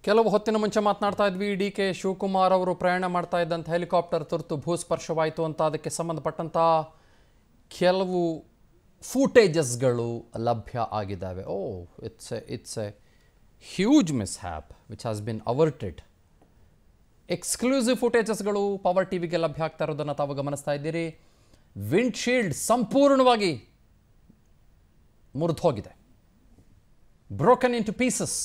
ಕೆಲವು ಹೊತ್ತಿನ ಮುಂಚೆ ಮಾತನಾಡ್ತಾ ಇದ್ವಿ ಡಿ ಕೆ ಶಿವಕುಮಾರ್ ಅವರು ಪ್ರಯಾಣ ಮಾಡ್ತಾ ಇದ್ದಂಥ ಹೆಲಿಕಾಪ್ಟರ್ ತುರ್ತು ಭೂಸ್ಪರ್ಶವಾಯಿತು ಅಂತ ಅದಕ್ಕೆ ಸಂಬಂಧಪಟ್ಟಂಥ ಕೆಲವು ಫೂಟೇಜಸ್ಗಳು ಲಭ್ಯ ಆಗಿದ್ದಾವೆ oh it's a it's a huge mishap which has been averted exclusive ಫುಟೇಜಸ್ಗಳು ಪವರ್ ಟಿವಿಗೆ ಲಭ್ಯ ಆಗ್ತಾ ಇರೋದನ್ನು ತಾವು ಗಮನಿಸ್ತಾ ಇದ್ದೀರಿ ವಿಂಡ್ಶೀಲ್ಡ್ ಸಂಪೂರ್ಣವಾಗಿ ಮುರಿದು ಹೋಗಿದೆ ಬ್ರೋಕನ್ ಇನ್ ಟು ಪೀಸಸ್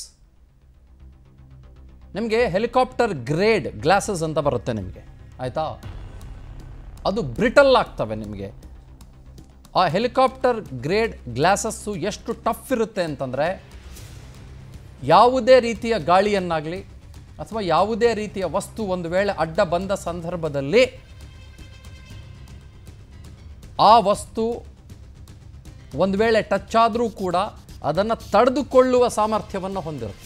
ನಿಮಗೆ ಹೆಲಿಕಾಪ್ಟರ್ ಗ್ರೇಡ್ ಗ್ಲಾಸಸ್ ಅಂತ ಬರುತ್ತೆ ನಿಮಗೆ ಆಯಿತಾ ಅದು ಬ್ರಿಟಲ್ ಆಗ್ತವೆ ನಿಮಗೆ ಆ ಹೆಲಿಕಾಪ್ಟರ್ ಗ್ರೇಡ್ ಗ್ಲಾಸಸ್ಸು ಎಷ್ಟು ಟಫ್ ಇರುತ್ತೆ ಅಂತಂದರೆ ಯಾವುದೇ ರೀತಿಯ ಗಾಳಿಯನ್ನಾಗಲಿ ಅಥವಾ ಯಾವುದೇ ರೀತಿಯ ವಸ್ತು ಒಂದು ವೇಳೆ ಅಡ್ಡ ಬಂದ ಸಂದರ್ಭದಲ್ಲಿ ಆ ವಸ್ತು ಒಂದು ವೇಳೆ ಟಚ್ ಆದರೂ ಕೂಡ ಅದನ್ನು ತಡೆದುಕೊಳ್ಳುವ ಸಾಮರ್ಥ್ಯವನ್ನು ಹೊಂದಿರುತ್ತೆ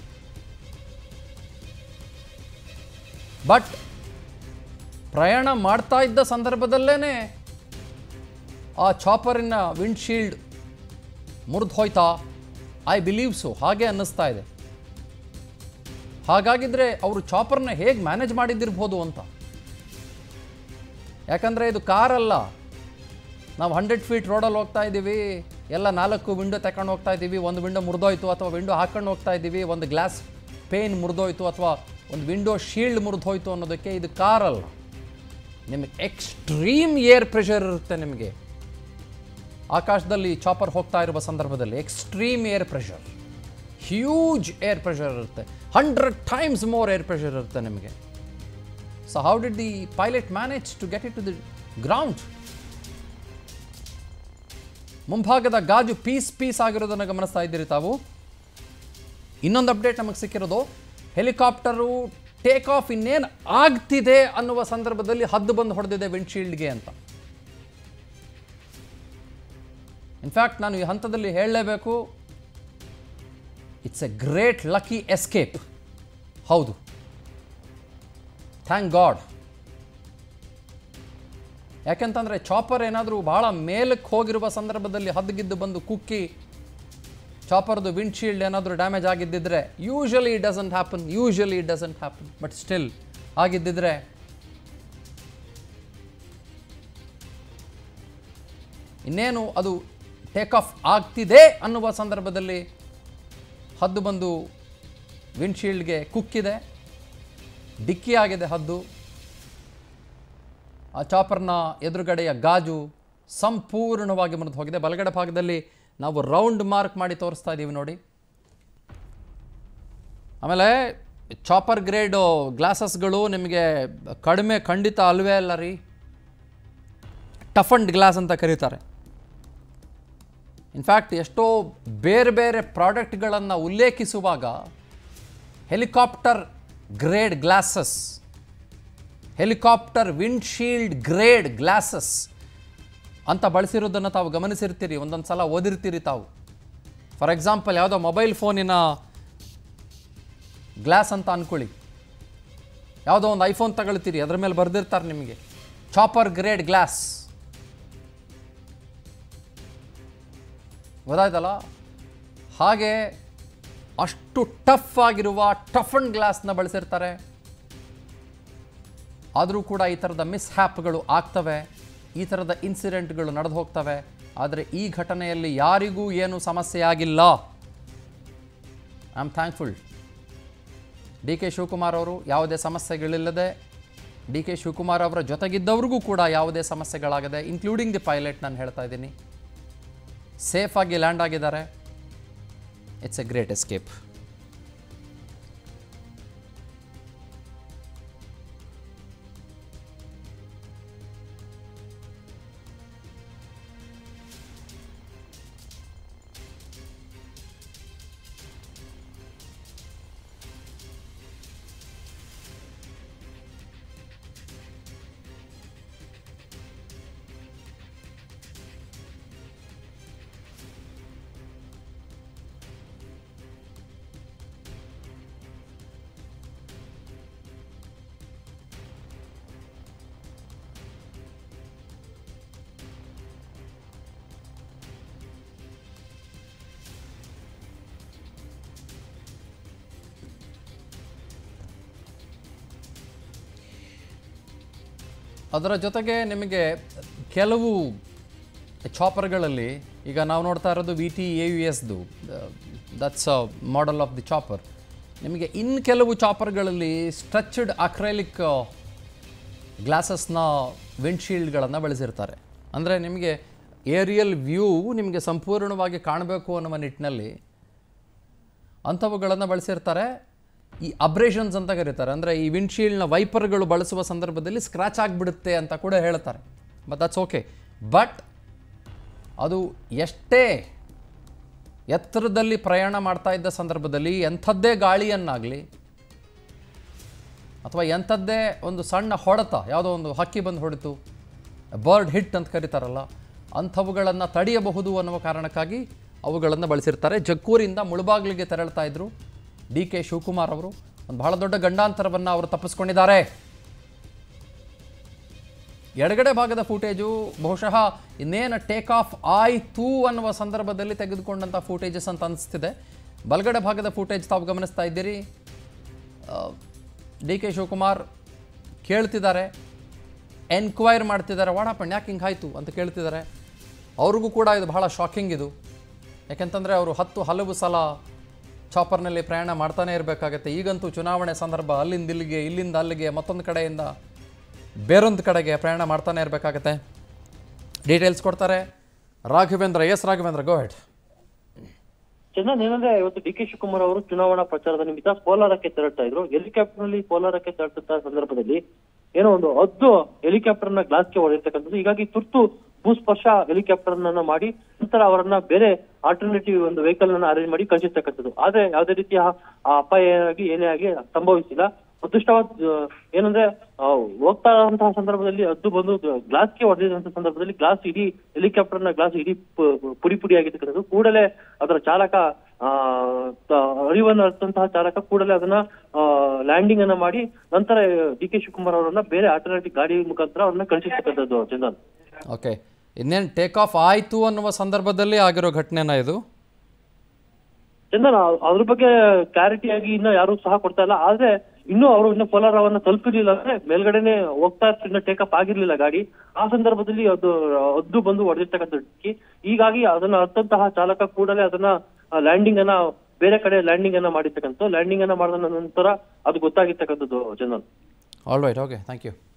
ಬಟ್ ಪ್ರಯಾಣ ಮಾಡ್ತಾ ಇದ್ದ ಸಂದರ್ಭದಲ್ಲೇ ಆ ಚಾಪರಿನ ವಿಂಡ್ಶೀಲ್ಡ್ ಮುರಿದು ಹೋಯ್ತಾ ಐ ಬಿಲೀವ್ ಸೊ ಹಾಗೆ ಅನ್ನಿಸ್ತಾ ಇದೆ ಹಾಗಾಗಿದ್ರೆ ಅವರು ಚಾಪರ್ನ ಹೇಗೆ ಮ್ಯಾನೇಜ್ ಮಾಡಿದ್ದಿರ್ಬೋದು ಅಂತ ಯಾಕಂದರೆ ಇದು ಕಾರಲ್ಲ ನಾವು ಹಂಡ್ರೆಡ್ ಫೀಟ್ ರೋಡಲ್ಲಿ ಹೋಗ್ತಾ ಇದ್ದೀವಿ ಎಲ್ಲ ನಾಲ್ಕು ವಿಂಡೋ ತಗೊಂಡು ಹೋಗ್ತಾ ಇದ್ದೀವಿ ಒಂದು ವಿಂಡೋ ಮುರಿದೋಯ್ತು ಅಥವಾ ವಿಂಡೋ ಹಾಕೊಂಡು ಹೋಗ್ತಾ ಇದ್ದೀವಿ ಒಂದು ಗ್ಲಾಸ್ ಪೇನ್ ಮುರಿದೋಯ್ತು ಅಥವಾ ಒಂದು ವಿಂಡೋ ಶೀಲ್ಡ್ ಮುರಿದು ಹೋಯ್ತು ಅನ್ನೋದಕ್ಕೆ ಇದು ಕಾರಲ್ಲ ನಿಮಗೆ ಎಕ್ಸ್ಟ್ರೀಮ್ ಏರ್ ಪ್ರೆಷರ್ ಇರುತ್ತೆ ನಿಮಗೆ ಆಕಾಶದಲ್ಲಿ ಚಾಪರ್ ಹೋಗ್ತಾ ಇರುವ ಸಂದರ್ಭದಲ್ಲಿ extreme air pressure huge air pressure ಇರುತ್ತೆ hundred times more air pressure ಇರುತ್ತೆ ನಿಮಗೆ so how did the pilot manage to get it to the ground ಮುಂಭಾಗದ ಗಾಜು ಪೀಸ್ ಪೀಸ್ ಆಗಿರೋದನ್ನು ಗಮನಿಸ್ತಾ ಇದ್ದೀರಿ ತಾವು ಇನ್ನೊಂದು ಅಪ್ಡೇಟ್ ನಮಗೆ ಸಿಕ್ಕಿರೋದು ಹೆಲಿಕಾಪ್ಟರು ಟೇಕ್ ಆಫ್ ಇನ್ನೇನು ಆಗ್ತಿದೆ ಅನ್ನುವ ಸಂದರ್ಭದಲ್ಲಿ ಹದ್ದು ಬಂದು ಹೊಡೆದಿದೆ ವಿಂಡ್ಶೀಲ್ಡ್ಗೆ ಅಂತ ಇನ್ಫ್ಯಾಕ್ಟ್ ನಾನು ಈ ಹಂತದಲ್ಲಿ ಹೇಳಲೇಬೇಕು it's a great lucky escape ಹೌದು ಥ್ಯಾಂಕ್ ಗಾಡ್ ಯಾಕೆಂತಂದರೆ ಚಾಪರ್ ಏನಾದರೂ ಭಾಳ ಮೇಲಕ್ಕೆ ಹೋಗಿರುವ ಸಂದರ್ಭದಲ್ಲಿ ಹದ್ದುಗಿದ್ದು ಬಂದು ಕುಕ್ಕಿ ಚಾಪರ್ದು ವಿಂಡ್ಶೀಲ್ಡ್ ಏನಾದರೂ ಡ್ಯಾಮೇಜ್ ಆಗಿದ್ದಿದ್ರೆ usually it doesn't happen usually it doesn't happen but still ಆಗಿದ್ದಿದ್ರೆ ಇನ್ನೇನು ಅದು ಟೇಕ್ ಆಫ್ ಆಗ್ತಿದೆ ಅನ್ನುವ ಸಂದರ್ಭದಲ್ಲಿ ಹದ್ದು ಬಂದು ವಿಂಡ್ಶೀಲ್ಡ್ಗೆ ಕುಕ್ಕಿದೆ ಡಿಕ್ಕಿ ಆಗಿದೆ ಹದ್ದು ಆ ಚಾಪರ್ನ ಎದುರುಗಡೆಯ ಗಾಜು ಸಂಪೂರ್ಣವಾಗಿ ಮುರಿದು ಹೋಗಿದೆ ಬಲಗಡೆ ಭಾಗದಲ್ಲಿ ನಾವು ರೌಂಡ್ ಮಾರ್ಕ್ ಮಾಡಿ ತೋರಿಸ್ತಾ ಇದ್ದೀವಿ ನೋಡಿ ಆಮೇಲೆ ಚಾಪರ್ ಗ್ರೇಡು ಗ್ಲಾಸಸ್ಗಳು ನಿಮಗೆ ಕಡಿಮೆ ಖಂಡಿತ ಅಲ್ವೇ ಅಲ್ಲ ರೀ ಟಫ್ ಅಂಡ್ ಗ್ಲಾಸ್ ಅಂತ ಕರೀತಾರೆ ಇನ್ಫ್ಯಾಕ್ಟ್ ಎಷ್ಟೋ ಬೇರೆ ಬೇರೆ ಪ್ರಾಡಕ್ಟ್ಗಳನ್ನು ಉಲ್ಲೇಖಿಸುವಾಗ helicopter grade glasses helicopter windshield grade glasses ಅಂತ ಬಳಸಿರೋದನ್ನು ತಾವು ಗಮನಿಸಿರ್ತೀರಿ ಒಂದೊಂದು ಸಲ ಓದಿರ್ತೀರಿ ತಾವು ಫಾರ್ ಎಕ್ಸಾಂಪಲ್ ಯಾವುದೋ ಮೊಬೈಲ್ ಫೋನಿನ ಗ್ಲಾಸ್ ಅಂತ ಅಂದ್ಕೊಳ್ಳಿ ಯಾವುದೋ ಒಂದು ಐಫೋನ್ ತಗೊಳ್ತೀರಿ ಅದ್ರ ಮೇಲೆ ಬರೆದಿರ್ತಾರೆ ನಿಮಗೆ ಚಾಪರ್ ಗ್ರೇಡ್ ಗ್ಲಾಸ್ ಗೊತ್ತಾಯ್ತಲ್ಲ ಹಾಗೆ ಅಷ್ಟು ಟಫ್ ಆಗಿರುವ ಟಫ್ ಅಂಡ್ ಗ್ಲಾಸ್ನ ಬಳಸಿರ್ತಾರೆ ಆದರೂ ಕೂಡ ಈ ಥರದ ಮಿಸ್ ಹ್ಯಾಪ್ಗಳು ಆಗ್ತವೆ ಈ ಥರದ ಇನ್ಸಿಡೆಂಟ್ಗಳು ನಡೆದು ಹೋಗ್ತವೆ ಆದರೆ ಈ ಘಟನೆಯಲ್ಲಿ ಯಾರಿಗೂ ಏನು ಸಮಸ್ಯೆ ಆಗಿಲ್ಲ I am thankful D K Shivakumar ಅವರು ಯಾವುದೇ ಸಮಸ್ಯೆಗಳಿಲ್ಲದೆ ಡಿ ಕೆ ಶಿವಕುಮಾರ್ ಅವರ ಜೊತೆಗಿದ್ದವ್ರಿಗೂ ಕೂಡ ಯಾವುದೇ ಸಮಸ್ಯೆಗಳಾಗದೆ ಇನ್ಕ್ಲೂಡಿಂಗ್ ದಿ ಪೈಲಟ್ ನಾನು ಹೇಳ್ತಾ ಇದ್ದೀನಿ ಸೇಫಾಗಿ ಲ್ಯಾಂಡ್ ಆಗಿದ್ದಾರೆ ಇಟ್ಸ್ ಎ ಗ್ರೇಟ್ ಎಸ್ಕೇಪ್ ಅದರ ಜೊತೆಗೆ ನಿಮಗೆ ಕೆಲವು ಚಾಪರ್ಗಳಲ್ಲಿ ಈಗ ನಾವು ನೋಡ್ತಾ ಇರೋದು ವಿ ಟಿ ಎ ಯು ಎಸ್ದು that's a model of the chopper ನಿಮಗೆ ಇನ್ನು ಕೆಲವು ಚಾಪರ್ಗಳಲ್ಲಿ ಸ್ಟ್ರೆಚ್ಡ್ ಅಕ್ರೈಲಿಕ್ ಗ್ಲಾಸಸ್ನ ವಿಂಡ್ಶೀಲ್ಡ್ಗಳನ್ನು ಬಳಸಿರ್ತಾರೆ ಅಂದರೆ ನಿಮಗೆ ಏರಿಯಲ್ ವ್ಯೂ ನಿಮಗೆ ಸಂಪೂರ್ಣವಾಗಿ ಕಾಣಬೇಕು ಅನ್ನುವ ನಿಟ್ಟಿನಲ್ಲಿ ಅಂಥವುಗಳನ್ನು ಬಳಸಿರ್ತಾರೆ ಈ ಅಬ್ರೇಷನ್ಸ್ ಅಂತ ಕರೀತಾರೆ ಅಂದರೆ ಈ ವಿಂಡ್ಶೀಲ್ಡ್ನ ವೈಪರ್ಗಳು ಬಳಸುವ ಸಂದರ್ಭದಲ್ಲಿ ಸ್ಕ್ರ್ಯಾಚ್ ಆಗಿಬಿಡುತ್ತೆ ಅಂತ ಕೂಡ ಹೇಳ್ತಾರೆ ಬಟ್ ದಟ್ಸ್ ಓಕೆ ಬಟ್ ಅದು ಎಷ್ಟೇ ಎತ್ತರದಲ್ಲಿ ಪ್ರಯಾಣ ಮಾಡ್ತಾ ಇದ್ದ ಸಂದರ್ಭದಲ್ಲಿ ಎಂಥದ್ದೇ ಗಾಳಿಯನ್ನಾಗಲಿ ಅಥವಾ ಎಂಥದ್ದೇ ಒಂದು ಸಣ್ಣ ಹೊಡೆತ ಯಾವುದೋ ಒಂದು ಹಕ್ಕಿ ಬಂದು ಹೊಡಿತು ಬರ್ಡ್ ಹಿಟ್ ಅಂತ ಕರೀತಾರಲ್ಲ ಅಂಥವುಗಳನ್ನು ತಡೆಯಬಹುದು ಅನ್ನುವ ಕಾರಣಕ್ಕಾಗಿ ಅವುಗಳನ್ನು ಬಳಸಿರ್ತಾರೆ ಜಕ್ಕೂರಿಂದ ಮುಳುಬಾಗಿಲಿಗೆ ತೆರಳ್ತಾ ಇದ್ರು ಡಿ ಕೆ ಶಿವಕುಮಾರ್ ಅವರು ಒಂದು ಬಹಳ ದೊಡ್ಡ ಗಂಡಾಂತರವನ್ನು ಅವರು ತಪ್ಪಿಸ್ಕೊಂಡಿದ್ದಾರೆ ಎಡಗಡೆ ಭಾಗದ ಫೂಟೇಜು ಬಹುಶಃ ಇನ್ನೇನು ಟೇಕ್ ಆಫ್ ಆಯ್ತು ಅನ್ನುವ ಸಂದರ್ಭದಲ್ಲಿ ತೆಗೆದುಕೊಂಡಂಥ ಫೂಟೇಜಸ್ ಅಂತ ಅನಿಸ್ತಿದೆ ಬಲಗಡೆ ಭಾಗದ ಫೂಟೇಜ್ ತಾವು ಗಮನಿಸ್ತಾ ಇದ್ದೀರಿ ಡಿ ಕೆ ಶಿವಕುಮಾರ್ ಕೇಳ್ತಿದ್ದಾರೆ ಎನ್ಕ್ವೈರ್ ಮಾಡ್ತಿದ್ದಾರೆ ವಾಡಪ್ಪಣ್ಣ ಯಾಕೆ ಹಿಂಗೆ ಆಯಿತು ಅಂತ ಕೇಳ್ತಿದ್ದಾರೆ ಅವ್ರಿಗೂ ಕೂಡ ಇದು ಬಹಳ ಶಾಕಿಂಗ್ ಇದು ಯಾಕೆಂತಂದರೆ ಅವರು ಹತ್ತು ಹಲವು ಸಲ ಚಾಪರ್ನಲ್ಲಿ ಪ್ರಯಾಣ ಮಾಡ್ತಾನೆ ಇರಬೇಕಾಗತ್ತೆ ಈಗಂತೂ ಚುನಾವಣೆ ಸಂದರ್ಭ ಅಲ್ಲಿಂದ ಇಲ್ಲಿಗೆ ಇಲ್ಲಿಂದ ಅಲ್ಲಿಗೆ ಮತ್ತೊಂದು ಕಡೆಯಿಂದ ಬೇರೊಂದು ಕಡೆಗೆ ಪ್ರಯಾಣ ಮಾಡ್ತಾನೆ ಇರಬೇಕಾಗತ್ತೆ ಡೀಟೇಲ್ಸ್ ಕೊಡ್ತಾರೆ Raghavendra S Raghavendra go ahead Chandan ಏನಂದ್ರೆ ಇವತ್ತು ಡಿ ಕೆ ಶಿವಕುಮಾರ್ ಅವರು ಚುನಾವಣಾ ಪ್ರಚಾರದ ನಿಮಿತ್ತ ಕೋಲಾರಕ್ಕೆ ತೆರಳ್ತಾ ಇದ್ರು ಹೆಲಿಕಾಪ್ಟರ್ ನಲ್ಲಿ ಕೋಲಾರಕ್ಕೆ ತೆರಳುತ್ತಾ ಸಂದರ್ಭದಲ್ಲಿ ಏನೋ ಒಂದು ಹದ್ದು ಹೆಲಿಕಾಪ್ಟರ್ ನ ಗ್ಲಾಸ್ಗೆ ಹೊಡೆದಿರ್ತಕ್ಕಂಥದ್ದು ಹೀಗಾಗಿ ತುರ್ತು ಭೂಸ್ಪರ್ಶ ಹೆಲಿಕಾಪ್ಟರ್ ಅನ್ನ ಮಾಡಿ ನಂತರ ಅವರನ್ನ ಬೇರೆ ಆಲ್ಟರ್ನೇಟಿವ್ ಒಂದು ವೆಹಿಕಲ್ ಅನ್ನ ಅರೇಂಜ್ ಮಾಡಿ ಕಳಿಸಿರ್ತಕ್ಕಂಥದ್ದು ಆದ್ರೆ ಯಾವುದೇ ರೀತಿಯ ಆ ಅಪಾಯ ಆಗಿ ಏನೇ ಆಗಿ ಸಂಭವಿಸಿಲ್ಲ ಅದೃಷ್ಟವಾದ ಆ, ಏನಂದ್ರೆ ಆ, ಹೋಗ್ತಾ ಇರುವಂತಹ ಸಂದರ್ಭದಲ್ಲಿ ಅದು ಬಂದು ಗ್ಲಾಸ್ಗೆ ಹೊಡೆದಿರುವಂತಹ ಸಂದರ್ಭದಲ್ಲಿ ಗ್ಲಾಸ್ ಇಡೀ ಹೆಲಿಕಾಪ್ಟರ್ ನ ಗ್ಲಾಸ್ ಇಡೀ ಪು- ಪುಡಿ ಪುಡಿ ಆಗಿರ್ತಕ್ಕಂಥದ್ದು ಕೂಡಲೇ ಅದರ ಚಾಲಕ ಆ ತ- ಅರಿವನ್ನು ಅರಿತಂತಹ ಚಾಲಕ ಕೂಡಲೇ ಅದನ್ನ ಲ್ಯಾಂಡಿಂಗ್ ಅನ್ನ ಮಾಡಿ ನಂತರ ಡಿ ಕೆ ಶಿವಕುಮಾರ್ ಅವರನ್ನ ಬೇರೆ ಆಲ್ಟರ್ನೇಟಿವ್ ಗಾಡಿ ಮುಖಾಂತರ ಅವ್ರನ್ನ ಕಳಿಸಿರ್ತಕ್ಕಂಥದ್ದು ಚಂದನ್ ಓಕೆ ಇನ್ನೇನು ಟೇಕ್ ಆಫ್ ಆಯಿತು ಅನ್ನುವ ಸಂದರ್ಭದಲ್ಲಿ ಆಗಿರೋ ಘಟನೆನ ಇದು ಚಂದನ್ ಆ- ಅದ್ರ ಬಗ್ಗೆ ಕ್ಲಾರಿಟಿ ಆಗಿ ಇನ್ನ ಯಾರು ಸಹ ಕೊಡ್ತಾ ಇಲ್ಲ ಆದ್ರೆ ಇನ್ನೂ ಅವರು ಇನ್ನು ಕೋಲಾರವನ್ನ ತಲುಪಿರ್ಲಿಲ್ಲ ಅಂದ್ರೆ ಮೇಲ್ಗಡೆನೆ ಹೋಗ್ತಾ ಇತ್ತು ಇನ್ನ ಟೇಕಪ್ ಆಗಿರ್ಲಿಲ್ಲ ಗಾಡಿ ಆ ಸಂದರ್ಭದಲ್ಲಿ ಅದು ಅದ್ದು ಬಂದು ಹೊಡೆದಿರ್ತಕ್ಕಂಥ ಹೀಗಾಗಿ ಅದನ್ನ ಅರ್ಥಂತಹ ಚಾಲಕ ಕೂಡಲೇ ಅದನ್ನ ಲ್ಯಾಂಡಿಂಗ್ ಅನ್ನ ಬೇರೆ ಕಡೆ ಲ್ಯಾಂಡಿಂಗ್ ಅನ್ನ ಮಾಡಿರ್ತಕ್ಕಂಥ ಲ್ಯಾಂಡಿಂಗ್ ಅನ್ನ ಮಾಡಿದ ನಂತರ ಅದು ಗೊತ್ತಾಗಿರ್ತಕ್ಕಂಥದ್ದು Chandan all right okay thank you